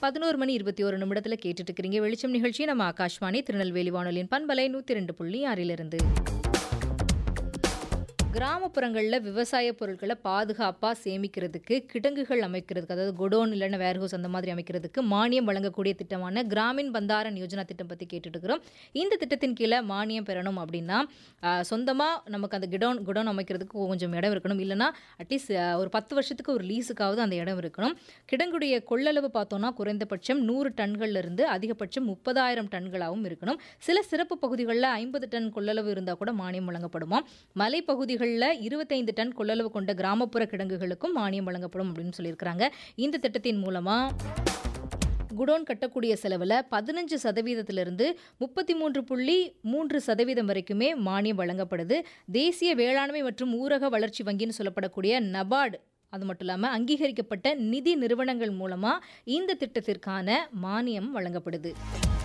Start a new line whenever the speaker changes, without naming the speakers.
பதினோரு மணி இருபத்தி ஒரு நிமிடத்தில் கேட்டுட்டு இருக்கிறீங்க வெளிச்சம் நிகழ்ச்சி நம்ம ஆகாஷ்வாணி திருநெல்வேலி வானொலியின் பண்பலை நூற்றி ரெண்டு புள்ளி ஆறிலிருந்து கிராமப்புறங்களில் விவசாய பொருட்களை பாதுகாப்பாக சேமிக்கிறதுக்கு கிடங்குகள் அமைக்கிறதுக்கு அதாவது குடோன் இல்லைன்னா வேர்ஹவுஸ் அந்த மாதிரி அமைக்கிறதுக்கு மானியம் வழங்கக்கூடிய திட்டமான கிராமின் பந்தாரன் யோஜனா திட்டம் பற்றி கேட்டுட்டு இருக்கிறோம் இந்த திட்டத்தின் கீழே மானியம் பெறணும் அப்படின்னா சொந்தமாக நமக்கு அந்த கிடோன் குடோன் அமைக்கிறதுக்கு கொஞ்சம் இடம் இருக்கணும் இல்லைன்னா அட்லீஸ்ட் ஒரு பத்து வருஷத்துக்கு ஒரு லீஸுக்காவது அந்த இடம் இருக்கணும் கிடங்குடைய கொள்ளளவு பார்த்தோம்னா குறைந்தபட்சம் நூறு டன்கள்ல இருந்து அதிகபட்சம் முப்பதாயிரம் டன்களாகவும் இருக்கணும் சில சிறப்பு பகுதிகளில் ஐம்பது டன் கொள்ளளவு இருந்தால் கூட மானியம் வழங்கப்படுமா மலைப்பகுதிகளில் இருபத்தைந்து டன் கொள்ளளவு கொண்ட கிராமப்புற கிடங்குகளுக்கும் மானியம் வழங்கப்படும் அப்படின்னு சொல்லியிருக்கிறாங்க இந்த திட்டத்தின் மூலமாக குடோன் கட்டக்கூடிய செலவில் பதினஞ்சு சதவீதத்திலிருந்து முப்பத்தி மூன்று புள்ளி மூன்று சதவீதம் வரைக்குமே மானியம் வழங்கப்படுது தேசிய வேளாண்மை மற்றும் ஊரக வளர்ச்சி வங்கின்னு சொல்லப்படக்கூடிய நபார்டு அது மட்டும் இல்லாமல் அங்கீகரிக்கப்பட்ட நிதி நிறுவனங்கள் மூலமாக இந்த திட்டத்திற்கான மானியம் வழங்கப்படுது